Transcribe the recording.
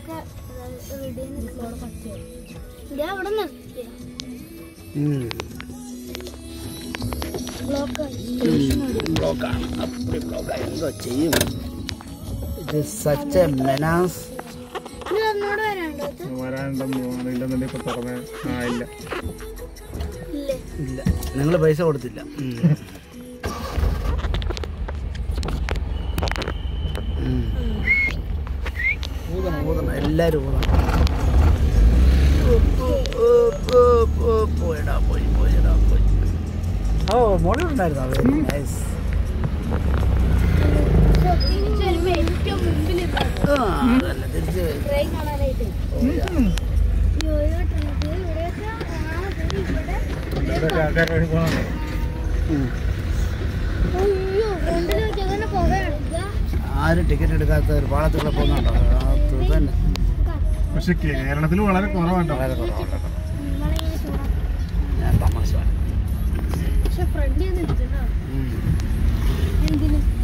ഒക്കെ റെഡി ഇത് അവിടെ നിർത്തിയ ബ്ലോക്ക് ബ്ലോക്കാണ് അപ്പടി ബ്ലോക്കാണ് എന്തോ ചെയ്യും ഇത് സച്ച് എ മെനാസ് ഇത് എന്നോട് വരാണ്ടോ ഇത് വരാണ്ടെന്ന് തോന്നുന്നില്ലെന്നുണ്ടെങ്കിൽ ഇപ്പൊ തുറന്ന് ആ ഇല്ല ഇല്ലേ ഇല്ല നിങ്ങൾ പൈസ കൊടുത്തില്ല ഉം. ഉം. ഊതണം ഊതണം എല്ലാവരും ഊതണം ഓ, ഓ, ഓ, ഓ, പോയെടാ പോയി പോയെടാ പോയി ഓ മോളിലുണ്ടായിരുന്നു വെരി നൈസ് തിരിച്ചു വരുമ്പോ ഏറ്റവും മുമ്പിൽ ആ അതല്ല തിരിച്ച് വരും. ട്രെയിൻ കാണാനായിട്ട് യോയോ ട്രെയിൻ ഇവിടെയൊക്കെ ആ, ഇത് ഇവിടെ ഇവിടെയൊക്കെ ആൾക്കാർ വഴി പോകണം ഉം. അയ്യോ ഫ്രണ്ടിൽ വെച്ച് അങ്ങനെ പുകയാണ് ഇതാ ആരും ടിക്കറ്റ് എടുക്കാത്ത ഒരു പാളത്തിലൂടെ പോകുന്നുണ്ടോ അത് തന്നെ പക്ഷെ കേരളത്തിൽ വളരെ കുറവാണ്ടോ വളരെ കുറവുണ്ട് നമ്മളിങ്ങനെ ചൂടാ ഞാൻ തമാശ പക്ഷെ ഫ്രണ്ടിൽ നിന്ന് ഇരിക്കണ്ടോ ഉം. എന്തിനും